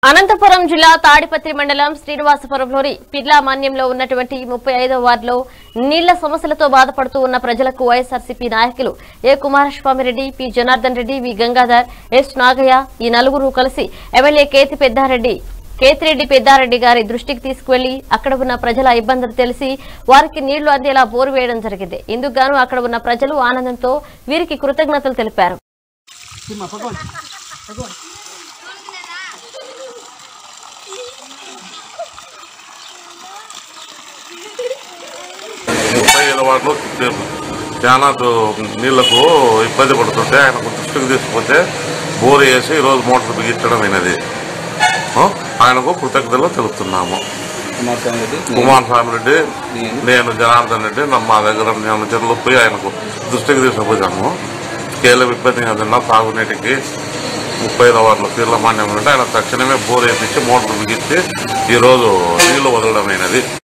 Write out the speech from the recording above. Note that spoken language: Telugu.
అనంతపురం జిల్లా తాడిపత్రి మండలం శ్రీనివాసపురంలోని పిర్లా మాన్యంలో ఉన్నటువంటి ముప్పై ఐదో వార్డులో నీళ్ల సమస్యలతో బాధపడుతూ ఉన్న ప్రజలకు వైఎస్ఆర్సీపీ నాయకులు A Kumaraswamy Reddy P Janardhan Reddy V Gangadhar S Nagaiah ఈ నలుగురు కలిసి ఎమ్మెల్యే కేతి పెద్దారెడ్డి కేతిరెడ్డి పెద్దారెడ్డి గారి దృష్టికి తీసుకువెళ్లి అక్కడ ఉన్న ప్రజల ఇబ్బందులు తెలిసి వారికి నీళ్లు అందేలా బోరు వేయడం జరిగింది ఇందుకు గాను అక్కడ ఉన్న ప్రజలు ఆనందంతో వీరికి కృతజ్ఞతలు తెలిపారు ముప్పై ఐదు వార్డులో చాలా దు- నీళ్లకు ఇబ్బంది పడుతుంటే ఆయనకు దృష్టికి తీసుకుపోతే బోర్ వేసి ఈరోజు మోటార్ బిగించడం అయినది ఆ? ఆయనకు కృతజ్ఞతలు తెలుపుతున్నాము కుమారస్వామి రెడ్డి కుమార్ స్వామి రెడ్డి నేను. నేను జనార్దన్ రెడ్డి నా- మా దగ్గర నేను చెరువులు పోయి ఆయనకు దృష్టికి తీసుకుపోయాము కేవలం ఇబ్బంది ఏదన్నా తాగునీటికి ముప్పై ఐదు వార్డులో పీర్ల మాన్యం ఉంటే ఆయన తక్షణమే బోర్ వేపించి మోటార్ బిగించి ఈరోజు నీళ్లు వదలడమైనది